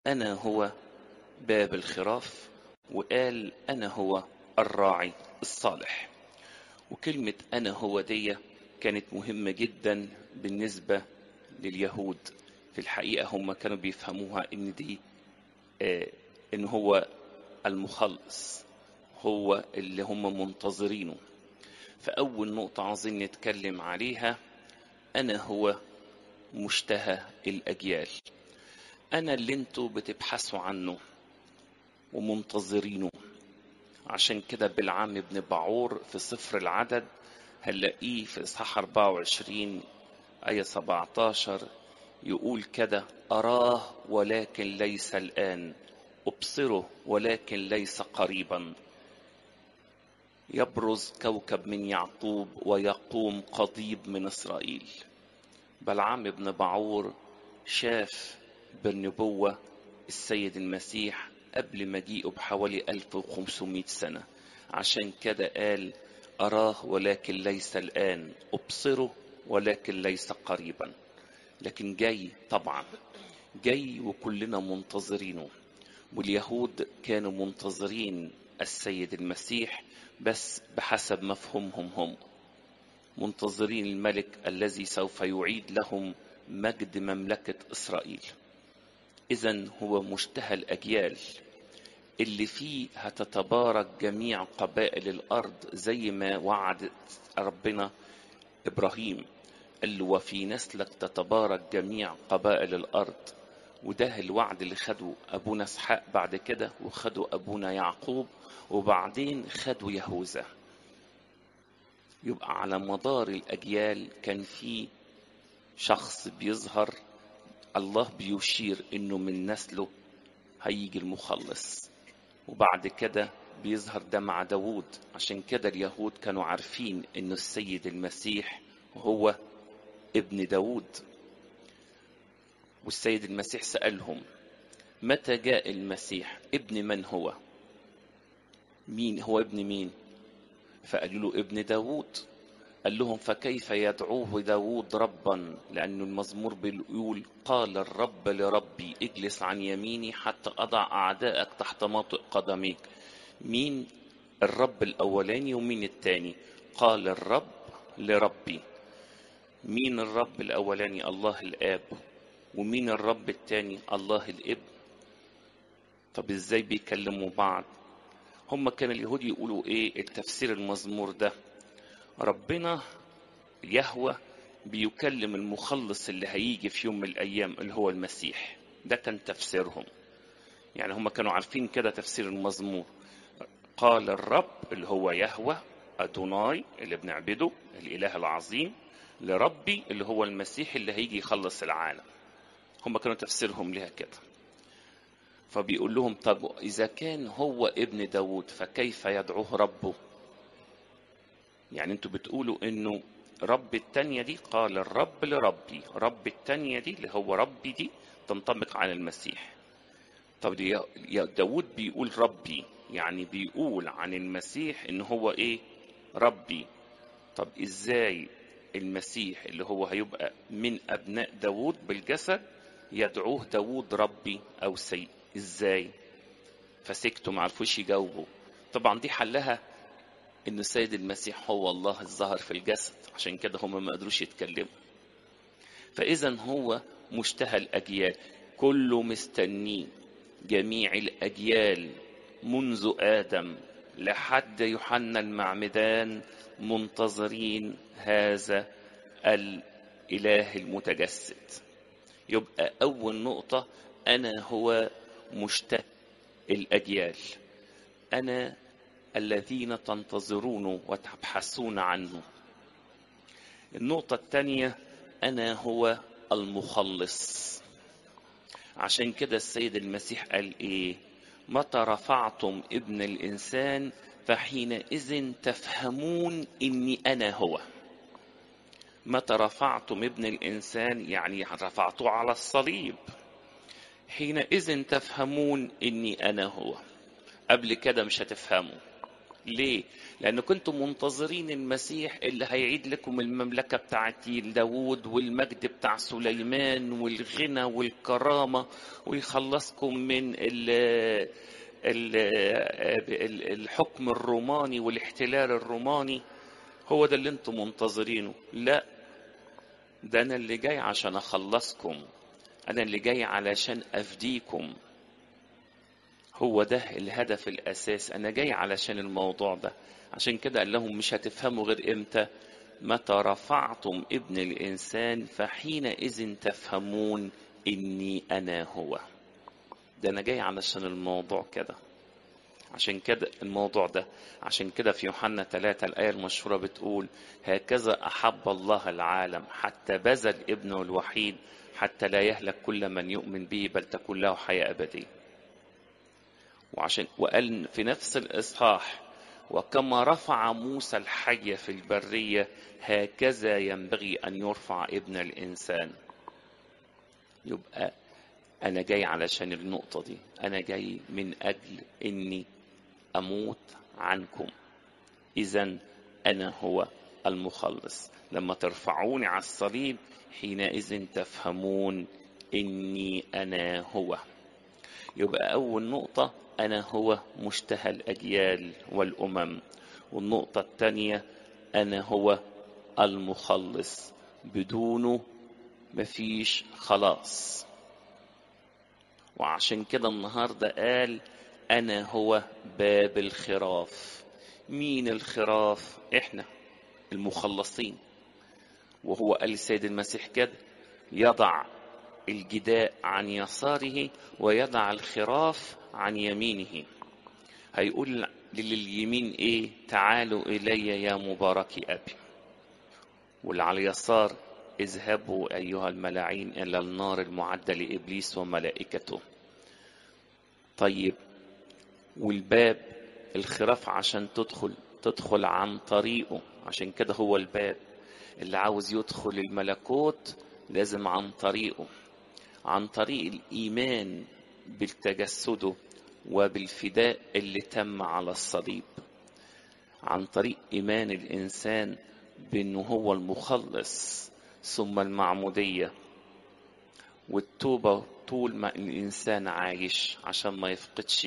أنا هو باب الخراف وقال أنا هو الراعي الصالح وكلمة أنا هو دي كانت مهمة جدا بالنسبة لليهود في الحقيقة هم كانوا بيفهموها إن دي آه إن هو المخلص هو اللي هم منتظرينه فأول نقطة عاوزين نتكلم عليها أنا هو مشتهى الأجيال أنا اللي انتوا بتبحثوا عنه ومنتظرينه عشان كده بالعام ابن بعور في سفر العدد هنلاقيه في إصحاح 24 آية 17 يقول كده أراه ولكن ليس الآن أبصره ولكن ليس قريبا يبرز كوكب من يعقوب ويقوم قضيب من إسرائيل بلعام ابن بعور شاف بالنبوة السيد المسيح قبل مجيئه بحوالي 1500 سنة عشان كده قال أراه ولكن ليس الآن أبصره ولكن ليس قريبا لكن جاي طبعا جاي وكلنا منتظرينه واليهود كانوا منتظرين السيد المسيح بس بحسب مفهومهم هم منتظرين الملك الذي سوف يعيد لهم مجد مملكة إسرائيل إذا هو مشتهى الأجيال اللي فيه هتتبارك جميع قبائل الأرض زي ما وعد ربنا إبراهيم قال له وفي نسلك تتبارك جميع قبائل الأرض وده الوعد اللي خده أبونا إسحاق بعد كده وخده أبونا يعقوب وبعدين خدوا يهوذا يبقى على مدار الأجيال كان في شخص بيظهر الله بيشير إنه من نسله هيجي المخلص وبعد كده بيظهر ده مع داوود عشان كده اليهود كانوا عارفين إنه السيد المسيح هو ابن داوود والسيد المسيح سألهم متى جاء المسيح ابن من هو مين هو ابن مين فقالوا له ابن داوود قال لهم فكيف يدعوه داوود ربا لأن المزمور بيقول قال الرب لربي اجلس عن يميني حتى أضع أعدائك تحت موطئ قدميك مين الرب الأولاني ومين التاني قال الرب لربي مين الرب الأولاني الله الآب ومين الرب التاني الله الابن طب ازاي بيكلموا بعض هم كان اليهود يقولوا ايه التفسير المزمور ده ربنا يهوى بيكلم المخلص اللي هيجي في يوم من الايام اللي هو المسيح ده كان تفسيرهم يعني هم كانوا عارفين كده تفسير المزمور قال الرب اللي هو يهوى ادوناي اللي بنعبده الاله العظيم لربي اللي هو المسيح اللي هيجي يخلص العالم هم كانوا تفسيرهم لها كده فبيقول لهم طب إذا كان هو ابن داود فكيف يدعوه ربه يعني انتوا بتقولوا انه رب التانية دي قال الرب لربي رب التانية دي اللي هو ربي دي تنطبق على المسيح طب دي يا داود بيقول ربي يعني بيقول عن المسيح ان هو ايه ربي طب ازاي المسيح اللي هو هيبقى من ابناء داود بالجسد يدعوه داود ربي او سيد ازاي فسكتوا ما عرفوش يجاوبوا طبعا دي حلها ان السيد المسيح هو الله الظاهر في الجسد عشان كده هم ما قدروش يتكلموا فاذا هو مشتهى الاجيال كله مستنيه جميع الاجيال منذ ادم لحد يوحنا المعمدان منتظرين هذا الاله المتجسد يبقى اول نقطه انا هو مشتهى الأجيال أنا الذين تنتظرونه وتبحثون عنه النقطة الثانية أنا هو المخلص عشان كده السيد المسيح قال إيه متى رفعتم ابن الإنسان فحينئذ تفهمون إني أنا هو متى رفعتم ابن الإنسان يعني رفعته على الصليب حينئذ تفهمون اني انا هو قبل كده مش هتفهموا ليه؟ لأن كنتم منتظرين المسيح اللي هيعيد لكم المملكة بتاعت داوود والمجد بتاع سليمان والغنى والكرامة ويخلصكم من ال ال الحكم الروماني والاحتلال الروماني هو ده اللي انتم منتظرينه لا ده انا اللي جاي عشان اخلصكم انا اللي جاي علشان افديكم هو ده الهدف الاساس انا جاي علشان الموضوع ده عشان كده قال لهم مش هتفهموا غير امتى متى رفعتم ابن الانسان فحينئذ تفهمون اني انا هو ده انا جاي علشان الموضوع كده عشان كده الموضوع ده عشان كده في يوحنا ثلاثة الآية المشهورة بتقول هكذا أحب الله العالم حتى بذل ابنه الوحيد حتى لا يهلك كل من يؤمن به بل تكون له حياة أبدية وعشان وقال في نفس الإصحاح وكما رفع موسى الحية في البرية هكذا ينبغي أن يرفع ابن الإنسان يبقى أنا جاي علشان النقطة دي أنا جاي من أجل إني أموت عنكم إذا أنا هو المخلص لما ترفعوني على الصليب حينئذ تفهمون إني أنا هو يبقى أول نقطة أنا هو مشتهى الأجيال والأمم والنقطة الثانية أنا هو المخلص بدونه مفيش خلاص وعشان كده النهارده قال انا هو باب الخراف مين الخراف احنا المخلصين وهو قال السيد المسيح كده يضع الجداء عن يساره ويضع الخراف عن يمينه هيقول لليمين ايه تعالوا الي يا مبارك ابي واللي على اليسار اذهبوا أيها الملاعين إلى النار المعدة لإبليس وملائكته طيب والباب الخراف عشان تدخل تدخل عن طريقه عشان كده هو الباب اللي عاوز يدخل الملكوت لازم عن طريقه عن طريق الإيمان بالتجسده وبالفداء اللي تم على الصليب عن طريق إيمان الإنسان بأنه هو المخلص ثم المعمودية والتوبة طول ما الإنسان عايش عشان ما يفقدش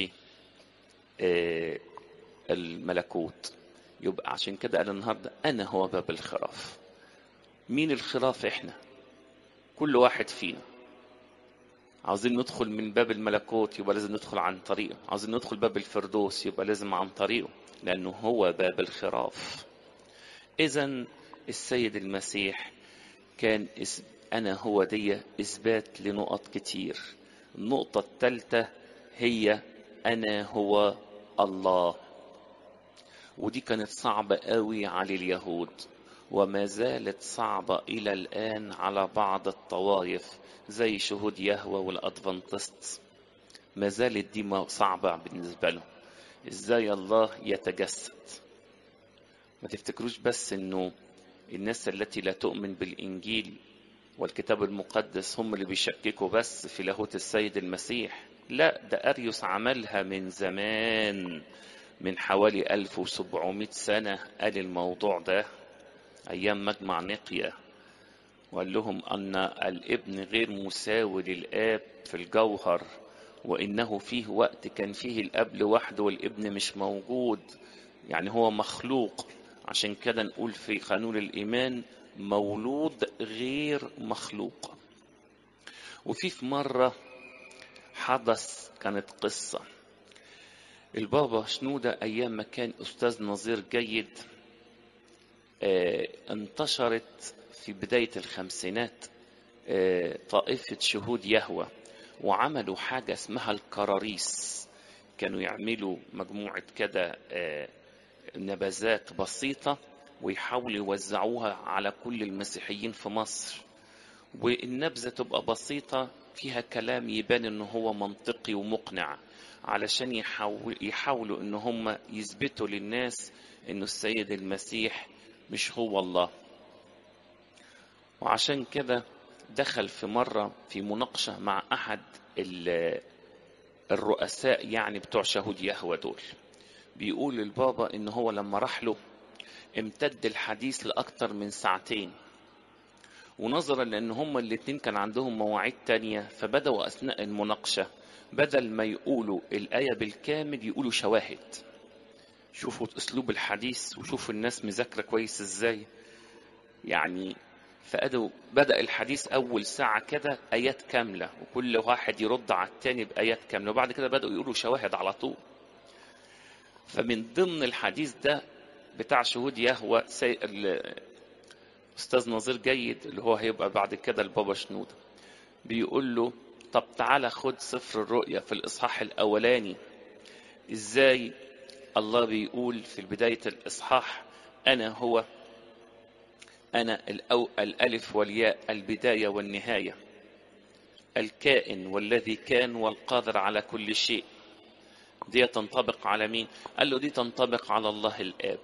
الملكوت يبقى عشان كده قال النهارده أنا هو باب الخراف مين الخراف إحنا كل واحد فينا عاوزين ندخل من باب الملكوت يبقى لازم ندخل عن طريقه عاوزين ندخل باب الفردوس يبقى لازم عن طريقه لأنه هو باب الخراف إذا السيد المسيح كان اسم أنا هو دي إثبات لنقط كتير النقطة الثالثة هي أنا هو الله ودي كانت صعبة قوي على اليهود وما زالت صعبة إلى الآن على بعض الطوائف زي شهود يهوى والأدفنتست ما زالت دي صعبة بالنسبة لهم إزاي الله يتجسد ما تفتكروش بس إنه الناس التي لا تؤمن بالإنجيل والكتاب المقدس هم اللي بيشككوا بس في لاهوت السيد المسيح لا ده أريوس عملها من زمان من حوالي 1700 سنة قال الموضوع ده أيام مجمع نقية وقال لهم أن الابن غير مساوي للآب في الجوهر وإنه فيه وقت كان فيه الأب لوحده والابن مش موجود يعني هو مخلوق عشان كده نقول في قانون الإيمان مولود غير مخلوق وفي في مرة حدث كانت قصة البابا شنودة أيام ما كان أستاذ نظير جيد آه انتشرت في بداية الخمسينات آه طائفة شهود يهوى وعملوا حاجة اسمها الكراريس كانوا يعملوا مجموعة كده آه نبذات بسيطة ويحاولوا يوزعوها على كل المسيحيين في مصر والنبذة تبقى بسيطة فيها كلام يبان ان هو منطقي ومقنع علشان يحاول يحاولوا ان هم يثبتوا للناس ان السيد المسيح مش هو الله وعشان كده دخل في مرة في مناقشة مع أحد الرؤساء يعني بتوع شهود يهوى دول بيقول البابا ان هو لما راح له امتد الحديث لاكتر من ساعتين ونظرا لان هما الاتنين كان عندهم مواعيد تانية فبدأوا اثناء المناقشة بدل ما يقولوا الآية بالكامل يقولوا شواهد شوفوا اسلوب الحديث وشوفوا الناس مذاكرة كويس ازاي يعني فقدوا بدأ الحديث أول ساعة كده آيات كاملة وكل واحد يرد على التاني بآيات كاملة وبعد كده بدأوا يقولوا شواهد على طول فمن ضمن الحديث ده بتاع شهود يهوى سي... أستاذ نظير جيد اللي هو هيبقى بعد كده البابا شنودة بيقول له طب تعالى خد سفر الرؤيا في الإصحاح الأولاني إزاي الله بيقول في بداية الإصحاح أنا هو أنا الأو الألف والياء البداية والنهاية الكائن والذي كان والقادر على كل شيء دي تنطبق على مين قال له دي تنطبق على الله الآب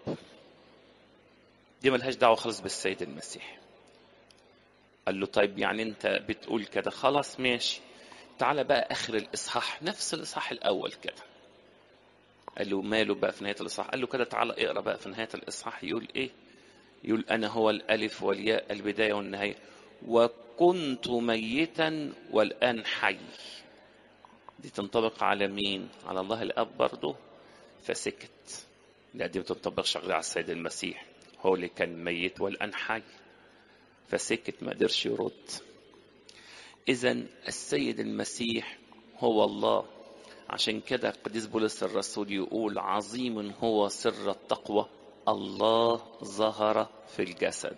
دي ملهاش دعوة خالص بالسيد المسيح قال له طيب يعني انت بتقول كده خلاص ماشي تعالى بقى اخر الاصحاح نفس الاصحاح الاول كده قال له ماله بقى في نهايه الاصحاح قال له كده تعالى اقرا بقى في نهايه الاصحاح يقول ايه يقول انا هو الالف والياء البدايه والنهايه وكنت ميتا والان حي دي تنطبق على مين على الله الاب برضه فسكت لا دي ما تنطبقش غير على السيد المسيح هو اللي كان ميت والان حي فسكت ما قدرش يرد اذا السيد المسيح هو الله عشان كده قديس بولس الرسول يقول عظيم هو سر التقوى الله ظهر في الجسد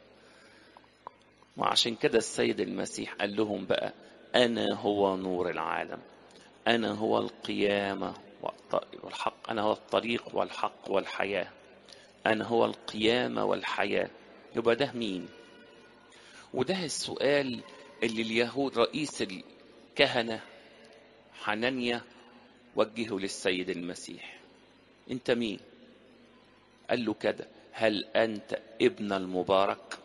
وعشان كده السيد المسيح قال لهم بقى انا هو نور العالم انا هو القيامه والحق انا هو الطريق والحق والحياه انا هو القيامه والحياه يبقى ده مين وده السؤال اللي اليهود رئيس الكهنة حنانيا وجهه للسيد المسيح انت مين قال له كده هل انت ابن المبارك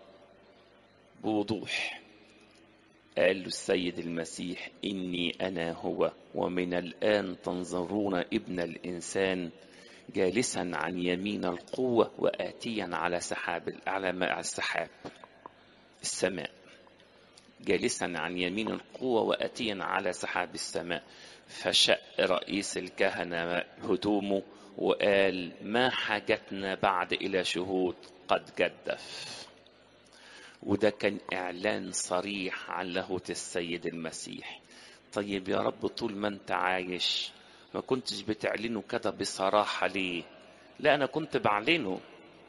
بوضوح قال له السيد المسيح اني انا هو ومن الان تنظرون ابن الانسان جالسا عن يمين القوه واتيا على سحاب على السحاب السماء جالسا عن يمين القوة وأتيا على سحاب السماء فشق رئيس الكهنة هدومه وقال ما حاجتنا بعد إلى شهود قد جدف وده كان إعلان صريح عن لاهوت السيد المسيح طيب يا رب طول ما أنت عايش ما كنتش بتعلنه كده بصراحة ليه لا أنا كنت بعلنه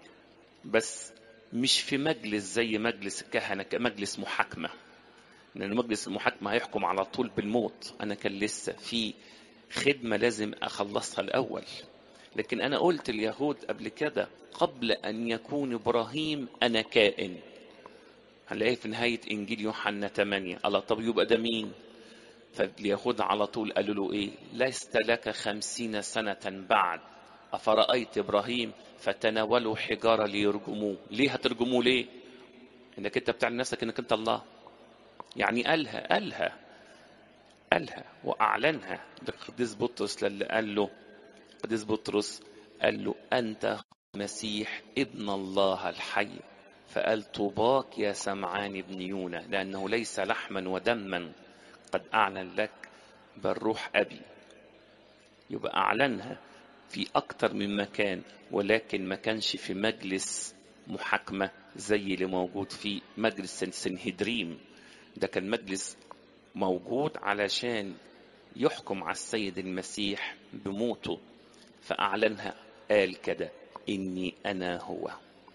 بس مش في مجلس زي مجلس الكهنة كمجلس محاكمة لأن مجلس المحاكمة هيحكم على طول بالموت أنا كان لسه في خدمة لازم أخلصها الأول لكن أنا قلت اليهود قبل كده قبل أن يكون إبراهيم أنا كائن هنلاقيه في نهاية إنجيل يوحنا 8 الله طب يبقى ده مين؟ فاليهود على طول قالوا له إيه؟ لست لك خمسين سنة بعد أفرأيت إبراهيم فتناولوا حجارة ليرجموه ليه هترجموه ليه؟ إنك أنت بتعلن نفسك إنك أنت الله يعني قالها قالها قالها وأعلنها ده قديس بطرس للي قال له قديس بطرس قال له أنت مسيح ابن الله الحي فقال طوباك يا سمعان ابن يونا لأنه ليس لحما ودما قد أعلن لك بل روح أبي يبقى أعلنها في أكتر من مكان ولكن ما كانش في مجلس محاكمة زي اللي موجود في مجلس سنهدريم ده كان مجلس موجود علشان يحكم على السيد المسيح بموته فأعلنها قال كده إني أنا هو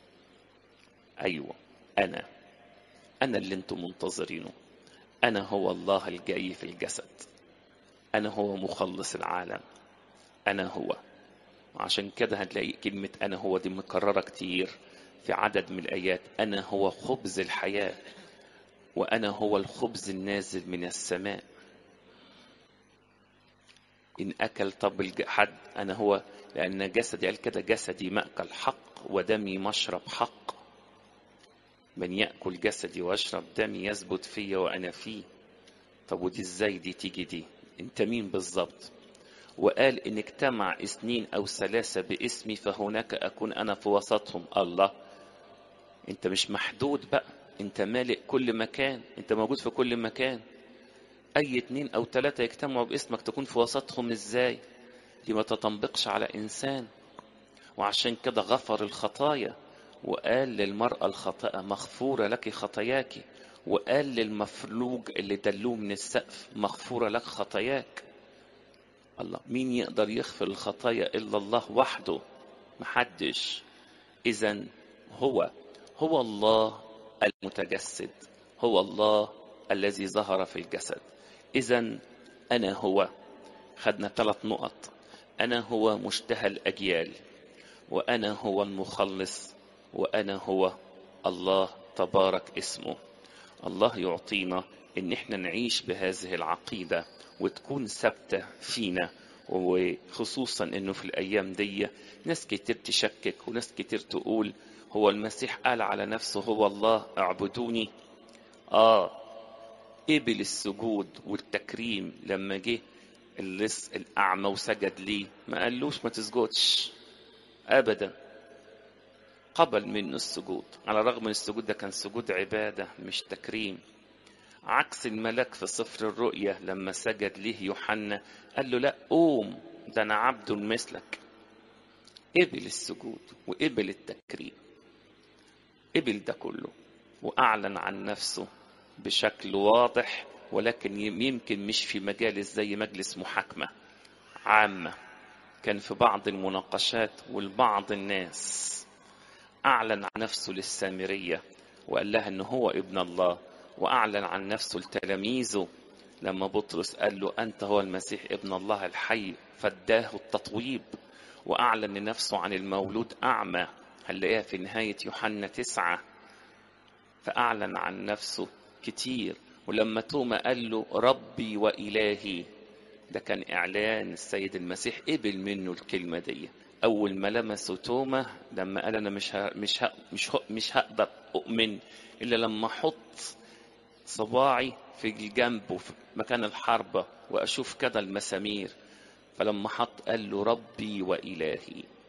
أيوة أنا أنا اللي أنتم منتظرينه أنا هو الله الجاي في الجسد أنا هو مخلص العالم أنا هو عشان كده هتلاقي كلمة أنا هو دي مكررة كتير في عدد من الآيات أنا هو خبز الحياة وأنا هو الخبز النازل من السماء إن أكل طب حد أنا هو لأن جسدي قال كده جسدي مأكل حق ودمي مشرب حق من يأكل جسدي ويشرب دمي يثبت فيا وأنا فيه طب ودي إزاي دي تيجي دي أنت مين بالظبط وقال إن اجتمع اثنين أو ثلاثة باسمي فهناك أكون أنا في وسطهم الله أنت مش محدود بقى أنت مالئ كل مكان أنت موجود في كل مكان أي اتنين أو تلاتة يجتمعوا باسمك تكون في وسطهم إزاي دي ما تطنبقش على إنسان وعشان كده غفر الخطايا وقال للمرأة الخاطئة مغفورة لك خطاياك وقال للمفلوج اللي دلوه من السقف مغفورة لك خطاياك الله مين يقدر يغفر الخطايا إلا الله وحده محدش إذا هو هو الله المتجسد هو الله الذي ظهر في الجسد إذا أنا هو خدنا ثلاث نقط أنا هو مشتهى الأجيال وأنا هو المخلص وأنا هو الله تبارك اسمه الله يعطينا إن إحنا نعيش بهذه العقيدة وتكون ثابتة فينا وخصوصا إنه في الأيام دي ناس كتير تشكك وناس كتير تقول هو المسيح قال على نفسه هو الله اعبدوني آه قبل السجود والتكريم لما جه اللص الأعمى وسجد ليه ما قالوش ما تسجدش أبدا قبل منه السجود على الرغم من السجود ده كان سجود عبادة مش تكريم عكس الملاك في سفر الرؤيا لما سجد ليه يوحنا قال له لا قوم ده أنا عبد مثلك قبل السجود وقبل التكريم قبل ده كله وأعلن عن نفسه بشكل واضح ولكن يمكن مش في مجالس زي مجلس محاكمة عامة كان في بعض المناقشات ولبعض الناس أعلن عن نفسه للسامرية وقال لها إن هو ابن الله وأعلن عن نفسه لتلاميذه لما بطرس قال له أنت هو المسيح ابن الله الحي فاداه التطويب وأعلن لنفسه عن المولود أعمى هنلاقيها في نهاية يوحنا تسعة فأعلن عن نفسه كتير ولما توما قال له ربي وإلهي ده كان إعلان السيد المسيح قبل منه الكلمة دي أول ما لمسه توما لما قال أنا مش ها مش ها مش ها مش هقدر أؤمن إلا لما أحط صباعي في الجنب وفي مكان الحربة وأشوف كده المسامير فلما حط قال له ربي وإلهي